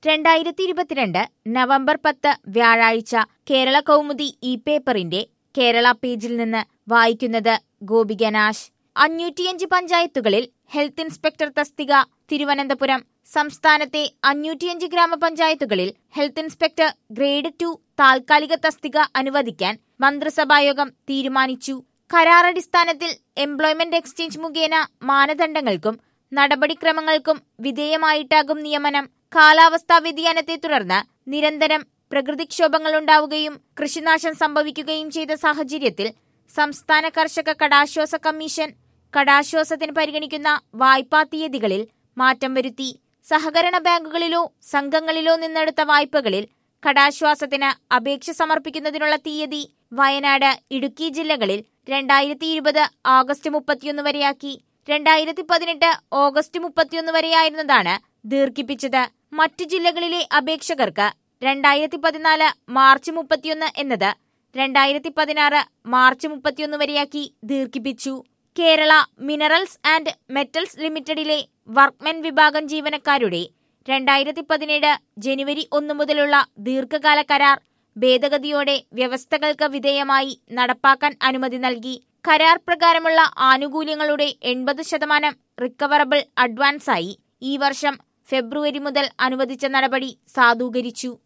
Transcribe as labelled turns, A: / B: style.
A: രണ്ടായിരത്തി ഇരുപത്തിരണ്ട് നവംബർ പത്ത് വ്യാഴാഴ്ച കേരള കൗമുദി ഇ പേപ്പറിന്റെ കേരള പേജിൽ നിന്ന് വായിക്കുന്നത് ഗോപികനാശ് അഞ്ഞൂറ്റിയഞ്ച് പഞ്ചായത്തുകളിൽ ഹെൽത്ത് ഇൻസ്പെക്ടർ തസ്തിക തിരുവനന്തപുരം സംസ്ഥാനത്തെ അഞ്ഞൂറ്റിയഞ്ച് ഗ്രാമപഞ്ചായത്തുകളിൽ ഹെൽത്ത് ഇൻസ്പെക്ടർ ഗ്രേഡ് ടു താൽക്കാലിക തസ്തിക അനുവദിക്കാൻ മന്ത്രിസഭായോഗം തീരുമാനിച്ചു കരാറടിസ്ഥാനത്തിൽ എംപ്ലോയ്മെന്റ് എക്സ്ചേഞ്ച് മുഖേന മാനദണ്ഡങ്ങൾക്കും നടപടിക്രമങ്ങൾക്കും വിധേയമായിട്ടാകും നിയമനം കാലാവസ്ഥാ വ്യതിയാനത്തെ തുടർന്ന് നിരന്തരം പ്രകൃതിക്ഷോഭങ്ങളുണ്ടാവുകയും കൃഷിനാശം സംഭവിക്കുകയും ചെയ്ത സാഹചര്യത്തിൽ സംസ്ഥാന കർഷക കടാശ്വാസ കമ്മീഷൻ കടാശ്വാസത്തിന് പരിഗണിക്കുന്ന വായ്പാ തീയതികളിൽ മാറ്റം വരുത്തി സഹകരണ ബാങ്കുകളിലോ സംഘങ്ങളിലോ നിന്നെടുത്ത വായ്പകളിൽ കടാശ്വാസത്തിന് അപേക്ഷ സമർപ്പിക്കുന്നതിനുള്ള തീയതി വയനാട് ഇടുക്കി ജില്ലകളിൽ രണ്ടായിരത്തി ഇരുപത് ഓഗസ്റ്റ് മുപ്പത്തിയൊന്ന് വരെയാക്കി രണ്ടായിരത്തി പതിനെട്ട് ഓഗസ്റ്റ് മുപ്പത്തിയൊന്ന് വരെയായിരുന്നതാണ് ദീർഘിപ്പിച്ചത് മറ്റു ജില്ലകളിലെ അപേക്ഷകർക്ക് രണ്ടായിരത്തി പതിനാല് മാർച്ച് മുപ്പത്തിയൊന്ന് എന്നത് രണ്ടായിരത്തി പതിനാറ് മാർച്ച് മുപ്പത്തിയൊന്ന് വരെയാക്കി ദീർഘിപ്പിച്ചു കേരള മിനറൽസ് ആൻഡ് മെറ്റൽസ് ലിമിറ്റഡിലെ വർക്ക്മെൻ വിഭാഗം ജീവനക്കാരുടെ രണ്ടായിരത്തി പതിനേഴ് ജനുവരി ഒന്ന് മുതലുള്ള ദീർഘകാല കരാർ ഭേദഗതിയോടെ വ്യവസ്ഥകൾക്ക് വിധേയമായി നടപ്പാക്കാൻ അനുമതി നൽകി കരാർ പ്രകാരമുള്ള ആനുകൂല്യങ്ങളുടെ എൺപത് ശതമാനം റിക്കവറബിൾ അഡ്വാൻസായി ഈ വർഷം ഫെബ്രുവരി മുതൽ അനുവദിച്ച നടപടി സാധൂകരിച്ചു